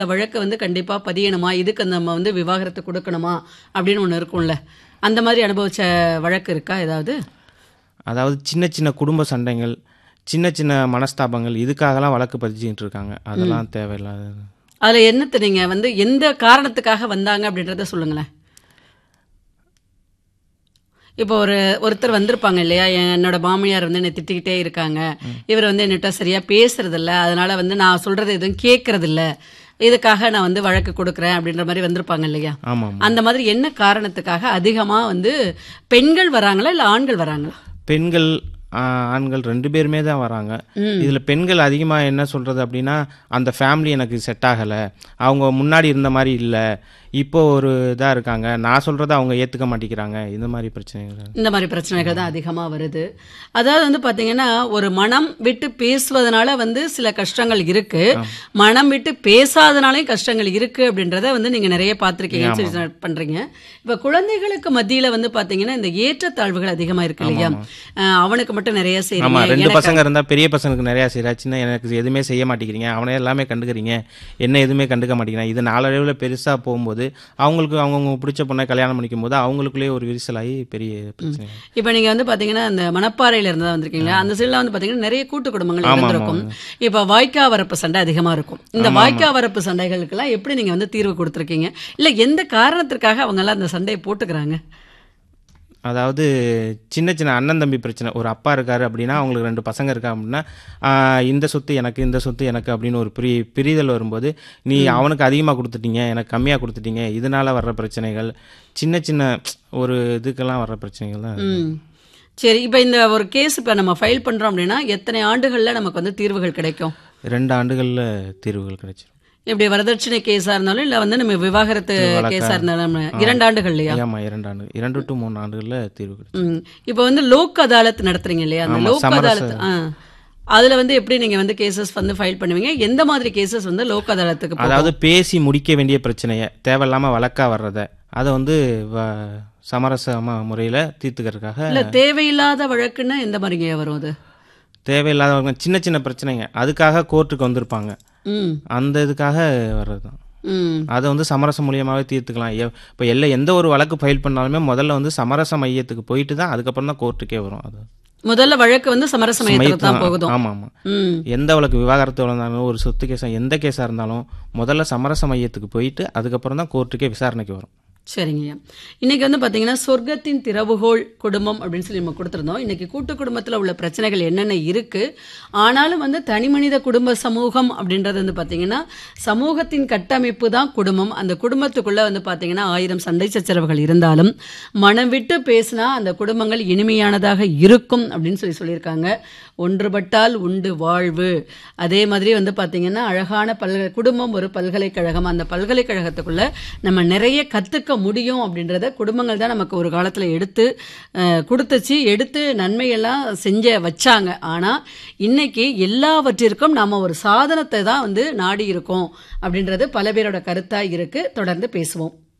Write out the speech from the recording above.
வழக்கு வந்து கண்டிப்பா பதியணுமா இதுக்கு நம்ம வந்து விவாகரத்து கொடுக்கணுமா அப்படின்னு ஒன்று இருக்கும்ல அந்த மாதிரி அனுபவிச்ச வழக்கு இருக்கா ஏதாவது அதாவது சின்ன சின்ன குடும்ப சண்டைகள் சின்ன சின்ன மனஸ்தாபங்கள் இதுக்காகலாம் வழக்கு பதிச்சுட்டு இருக்காங்க அதெல்லாம் தேவையில்லாதது அதுல என்னத்தை நீங்க வந்து எந்த காரணத்துக்காக வந்தாங்க அப்படின்றத சொல்லுங்களேன் இப்போ ஒரு ஒருத்தர் வந்திருப்பாங்க இல்லையா என்னோட மாமியார் வந்து என்னை திட்டிக்கிட்டே இருக்காங்க இவர் வந்து என்னிட்ட சரியா பேசுறது இல்ல அதனால வந்து நான் சொல்றது எதுவும் கேட்கறது இல்ல இதுக்காக நான் வந்து வழக்கு கொடுக்குறேன் அப்படின்ற மாதிரி வந்திருப்பாங்க இல்லையா ஆமாம் அந்த மாதிரி என்ன காரணத்துக்காக அதிகமா வந்து பெண்கள் வராங்களா இல்ல ஆண்கள் வராங்களா பெண்கள் ஆ, ஆண்கள் ரெண்டு பேருமே தான் வராங்க இதில் பெண்கள் அதிகமாக என்ன சொல்கிறது அப்படின்னா அந்த ஃபேமிலி எனக்கு செட் ஆகலை அவங்க முன்னாடி இருந்த மாதிரி இல்லை இப்போ ஒரு இதாக இருக்காங்க நான் சொல்கிறத அவங்க ஏற்றுக்க மாட்டேங்கிறாங்க இந்த மாதிரி பிரச்சனைகள் இந்த மாதிரி பிரச்சனைகள் தான் அதிகமா வருது அதாவது வந்து பாத்தீங்கன்னா ஒரு மனம் விட்டு பேசுவதனால வந்து சில கஷ்டங்கள் இருக்கு மனம் விட்டு பேசாதனாலையும் கஷ்டங்கள் இருக்கு அப்படின்றத வந்து நீங்க நிறைய பார்த்திருக்கீங்க சரி, பண்றீங்க இப்ப குழந்தைகளுக்கு மத்தியில வந்து பாத்தீங்கன்னா இந்த ஏற்றத்தாழ்வுகள் அதிகமா இருக்கு இல்லையா அஹ் அவனுக்கு மட்டும் நிறைய ஆமாம் செய்றீங்க ரெண்டு எனக்கு பசங்க இருந்தால் பெரிய பசங்களுக்கு நிறையா செய்கிறா சின்ன எனக்கு எதுவுமே செய்ய மாட்டேங்கிறீங்க அவனே எல்லாமே கண்டுக்கிறீங்க என்ன எதுவுமே கண்டுக்க மாட்டேங்கிறான் இது நாளடைவில் பெருசாக போகும்போது அவங்களுக்கு அவங்கவுங்க பிடிச்ச பொண்ணை கல்யாணம் பண்ணிக்கும் போது அவங்களுக்குள்ளேயே ஒரு விரிசலாகி பெரிய பிரச்சனை இப்ப நீங்க வந்து பாத்தீங்கன்னா அந்த மணப்பாறையில இருந்து தான் வந்திருக்கீங்களா அந்த சைடுல வந்து பாத்தீங்கன்னா நிறைய கூட்டு குடும்பங்கள் ஆமா, இருந்திருக்கும் இப்ப வாய்க்கா வரப்பு சண்டை அதிகமா இருக்கும் இந்த வாய்க்கா வரப்பு சண்டைகளுக்கெல்லாம் எப்படி நீங்க வந்து தீர்வு கொடுத்திருக்கீங்க இல்ல எந்த காரணத்திற்காக அவங்க எல்லாம் அந்த சண்டையை போட்டுக்கிறாங்க அதாவது சின்ன சின்ன அண்ணன் தம்பி பிரச்சனை ஒரு அப்பா இருக்காரு அப்படின்னா அவங்களுக்கு ரெண்டு பசங்க இருக்கா அப்படின்னா ஆஹ், இந்த சொத்து எனக்கு இந்த சொத்து எனக்கு அப்படின்னு ஒரு பிரி பிரிதல் வரும்போது நீ அவனுக்கு அதிகமாக கொடுத்துட்டீங்க எனக்கு கம்மியாக கொடுத்துட்டீங்க இதனால வர்ற பிரச்சனைகள் சின்ன சின்ன ஒரு இதுக்கெல்லாம் வர்ற பிரச்சனைகள் தான் ம். சரி இப்ப இந்த ஒரு கேஸ் இப்ப நம்ம ஃபைல் பண்றோம் அப்படின்னா எத்தனை ஆண்டுகள்ல நமக்கு வந்து தீர்வுகள் கிடைக்கும் ரெண்டு ஆண்டுகளில் தீர்வுகள் கிடைச்சிரும் இப்படி வரதட்சணை கேஸா இருந்தாலும் இல்ல வந்து நம்ம விவாகரத்து கேஸா இருந்தாலும் நம்ம இரண்டு ஆண்டுகள்லையா ஆமா இரண்டு ஆண்டு இரண்டு டு மூணு ஆண்டுகளில் தீர்வு கிடைச்சிரும் ம். இப்ப வந்து லோக் அதாலத் நடத்துறீங்க இல்லையா அந்த ஆமா, லோக் சமரச- அதாலத் ஆ. அதுல வந்து எப்படி நீங்க வந்து கேசஸ் வந்து ஃபைல் பண்ணுவீங்க எந்த மாதிரி கேசஸ் வந்து லோக் அதாலத்துக்கு போகும்? அதாவது பேசி முடிக்க வேண்டிய பிரச்சனையை தேவையில்லாம வழக்கா வர்றத அதை வந்து வ- சமரசமா முறையில் தீர்த்துக்கிறதுக்காக இல்ல தேவையில்லாத வழக்குன்னா எந்த மாதிரிங்க வரும் அது தேவையில்லாதவங்க சின்ன சின்ன பிரச்சனைங்க அதுக்காக கோர்ட்டுக்கு வந்திருப்பாங்க ம் அந்த இதுக்காக வர்றது தான் ம் அதை வந்து சமரச மூலியமாகவே தீர்த்துக்கலாம் இப்போ எல்லா எந்த ஒரு வழக்கு ஃபைல் பண்ணாலுமே முதல்ல வந்து சமரச மையத்துக்கு போயிட்டு தான் அதுக்கப்புறம் தான் கோர்ட்டுக்கே வரும் அது முதல்ல வழக்கு வந்து சமரச மையத்துல தான் போகுதும் ஆமாம் ஆமாம் ம் எந்த வழக்கு விவாகரத்து இருந்தாலும் ஒரு சொத்து கேஸாக எந்த கேஸாக இருந்தாலும் முதல்ல சமரச மையத்துக்கு போயிட்டு அதுக்கப்புறம் தான் கோர்ட்டுக்கே விசாரணைக்கு வரும் சரிங்கய்யா இன்னைக்கு வந்து பாத்தீங்கன்னா சொர்க்கத்தின் திறவுகோல் குடும்பம் அப்படின்னு சொல்லி நம்ம கொடுத்துருந்தோம் இன்னைக்கு கூட்டு குடும்பத்துல உள்ள பிரச்சனைகள் என்னென்ன இருக்கு ஆனாலும் வந்து தனிமனித குடும்ப சமூகம் அப்படின்றது வந்து பாத்தீங்கன்னா சமூகத்தின் கட்டமைப்பு தான் குடும்பம் அந்த குடும்பத்துக்குள்ள வந்து பாத்தீங்கன்னா ஆயிரம் சண்டை சச்சரவுகள் இருந்தாலும் மனம் விட்டு பேசினா அந்த குடும்பங்கள் இனிமையானதாக இருக்கும் அப்படின்னு சொல்லி சொல்லியிருக்காங்க ஒன்றுபட்டால் உண்டு வாழ்வு அதே மாதிரி வந்து பாத்தீங்கன்னா அழகான பல்கலை குடும்பம் ஒரு பல்கலைக்கழகம் அந்த பல்கலைக்கழகத்துக்குள்ள நம்ம நிறைய கத்துக்க முடியும் அப்படின்றத குடும்பங்கள் தான் நமக்கு ஒரு காலத்துல எடுத்து அஹ், கொடுத்துச்சு எடுத்து நன்மையெல்லாம் செஞ்ச வச்சாங்க ஆனா இன்னைக்கு எல்லாவற்றிற்கும் நாம ஒரு சாதனத்தை தான் வந்து நாடி இருக்கோம் அப்படின்றது பல பேரோட கருத்தா இருக்கு தொடர்ந்து பேசுவோம்